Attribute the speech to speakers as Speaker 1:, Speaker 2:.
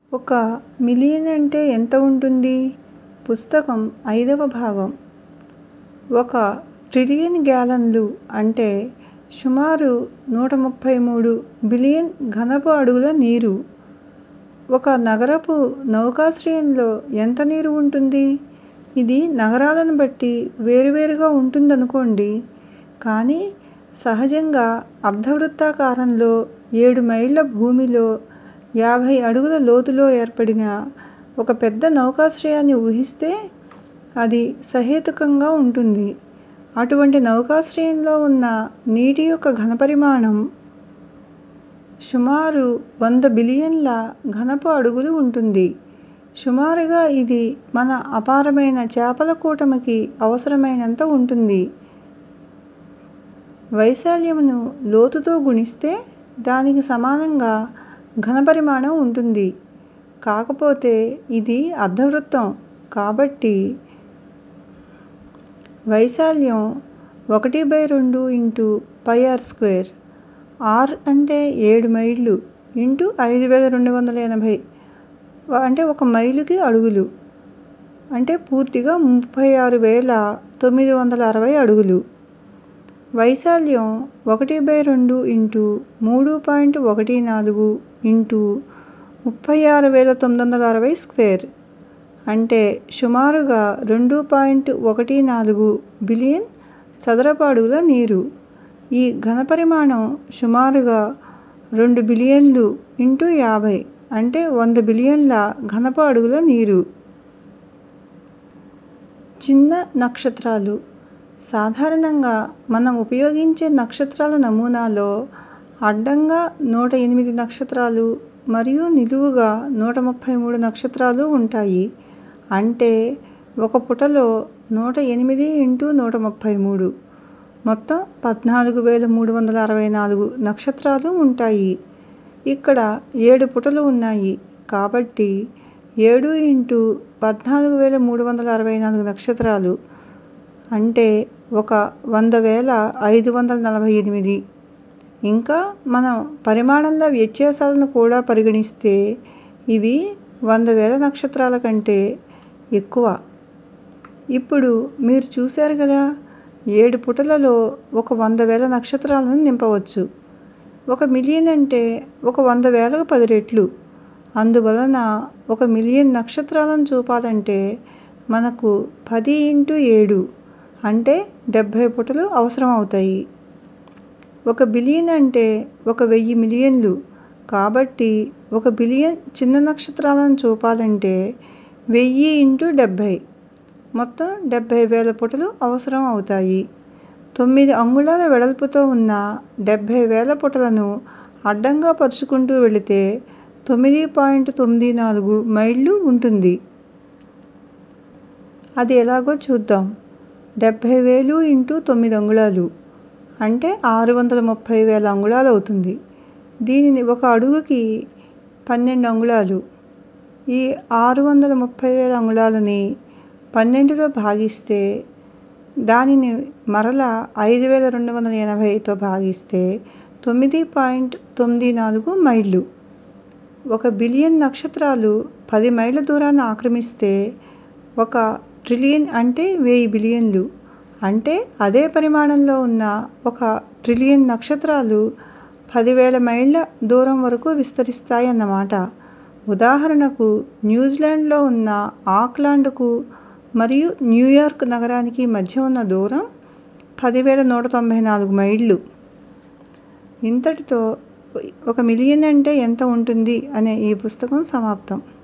Speaker 1: ఒక మిలియన్ అంటే ఎంత ఉంటుంది పుస్తకం ఐదవ భాగం ఒక ట్రిలియన్ గ్యాలన్లు అంటే సుమారు నూట ముప్పై మూడు బిలియన్ ఘనపు అడుగుల నీరు ఒక నగరపు నౌకాశ్రయంలో ఎంత నీరు ఉంటుంది ఇది నగరాలను బట్టి వేరువేరుగా ఉంటుందనుకోండి కానీ సహజంగా అర్ధవృత్తాకారంలో ఏడు మైళ్ళ భూమిలో యాభై అడుగుల లోతులో ఏర్పడిన ఒక పెద్ద నౌకాశ్రయాన్ని ఊహిస్తే అది సహేతుకంగా ఉంటుంది అటువంటి నౌకాశ్రయంలో ఉన్న నీటి యొక్క ఘనపరిమాణం సుమారు వంద బిలియన్ల ఘనపు అడుగులు ఉంటుంది సుమారుగా ఇది మన అపారమైన చేపల కూటమికి అవసరమైనంత ఉంటుంది వైశాల్యమును లోతుతో గుణిస్తే దానికి సమానంగా ఘనపరిమాణం ఉంటుంది కాకపోతే ఇది అర్ధవృత్తం కాబట్టి వైశాల్యం ఒకటి బై రెండు into pi R square R అంటే ఏడు మైళ్ళు ఇంటూ ఐదు వేల రెండు వందల ఎనభై అంటే ఒక మైలుకి అడుగులు అంటే పూర్తిగా ముప్పై ఆరు వేల తొమ్మిది వందల అరవై అడుగులు వైశాల్యం ఒకటి బై రెండు ఇంటూ మూడు పాయింట్ ఒకటి నాలుగు ఇంటూ ముప్పై ఆరు వేల తొమ్మిది వందల అరవై స్క్వేర్ అంటే సుమారుగా రెండు పాయింట్ ఒకటి నాలుగు బిలియన్ చదరపు అడుగుల నీరు ఈ ఘనపరిమాణం సుమారుగా రెండు బిలియన్లు ఇంటూ యాభై అంటే వంద బిలియన్ల ఘనపు అడుగుల నీరు చిన్న నక్షత్రాలు సాధారణంగా మనం ఉపయోగించే నక్షత్రాల నమూనాలో అడ్డంగా నూట ఎనిమిది నక్షత్రాలు మరియు నిలువుగా నూట ముప్పై మూడు నక్షత్రాలు ఉంటాయి అంటే ఒక పుటలో నూట ఎనిమిది ఇంటూ నూట ముప్పై మూడు మొత్తం పద్నాలుగు వేల మూడు వందల అరవై నాలుగు నక్షత్రాలు ఉంటాయి ఇక్కడ ఏడు పుటలు ఉన్నాయి కాబట్టి ఏడు ఇంటూ పద్నాలుగు వేల మూడు వందల అరవై నాలుగు నక్షత్రాలు అంటే ఒక వంద వేల ఐదు వందల నలభై ఎనిమిది ఇంకా మనం పరిమాణంలో వ్యత్యాసాలను కూడా పరిగణిస్తే ఇవి వంద వేల నక్షత్రాల కంటే ఎక్కువ ఇప్పుడు మీరు చూశారు కదా ఏడు పుటలలో ఒక వంద వేల నక్షత్రాలను నింపవచ్చు ఒక మిలియన్ అంటే ఒక వంద వేలకు పది రెట్లు అందువలన ఒక మిలియన్ నక్షత్రాలను చూపాలంటే మనకు పది ఇంటూ ఏడు అంటే డెబ్భై పుటలు అవసరం అవుతాయి ఒక బిలియన్ అంటే ఒక వెయ్యి మిలియన్లు కాబట్టి ఒక బిలియన్ చిన్న నక్షత్రాలను చూపాలంటే వెయ్యి ఇంటూ డెబ్భై మొత్తం డెబ్భై వేల పుటలు అవసరం అవుతాయి తొమ్మిది అంగుళాల వెడల్పుతో ఉన్న డెబ్భై వేల పుటలను అడ్డంగా పరుచుకుంటూ వెళితే తొమ్మిది పాయింట్ తొమ్మిది నాలుగు మైళ్ళు ఉంటుంది అది ఎలాగో చూద్దాం డెబ్భై వేలు ఇంటూ తొమ్మిది అంగుళాలు అంటే ఆరు వందల ముప్పై వేల అంగుళాలు అవుతుంది దీనిని ఒక అడుగుకి పన్నెండు అంగుళాలు ఈ ఆరు వందల ముప్పై వేల అంగుళాలని పన్నెండులో భాగిస్తే దానిని మరలా ఐదు వేల రెండు వందల ఎనభైతో భాగిస్తే తొమ్మిది పాయింట్ తొమ్మిది నాలుగు మైళ్ళు ఒక బిలియన్ నక్షత్రాలు పది మైళ్ళ దూరాన్ని ఆక్రమిస్తే ఒక ట్రిలియన్ అంటే వెయ్యి బిలియన్లు అంటే అదే పరిమాణంలో ఉన్న ఒక ట్రిలియన్ నక్షత్రాలు పదివేల మైళ్ళ దూరం వరకు విస్తరిస్తాయి అన్నమాట ఉదాహరణకు న్యూజిలాండ్లో ఉన్న ఆక్లాండ్కు మరియు న్యూయార్క్ నగరానికి మధ్య ఉన్న దూరం పదివేల నూట తొంభై నాలుగు మైళ్ళు ఇంతటితో ఒక మిలియన్ అంటే ఎంత ఉంటుంది అనే ఈ పుస్తకం సమాప్తం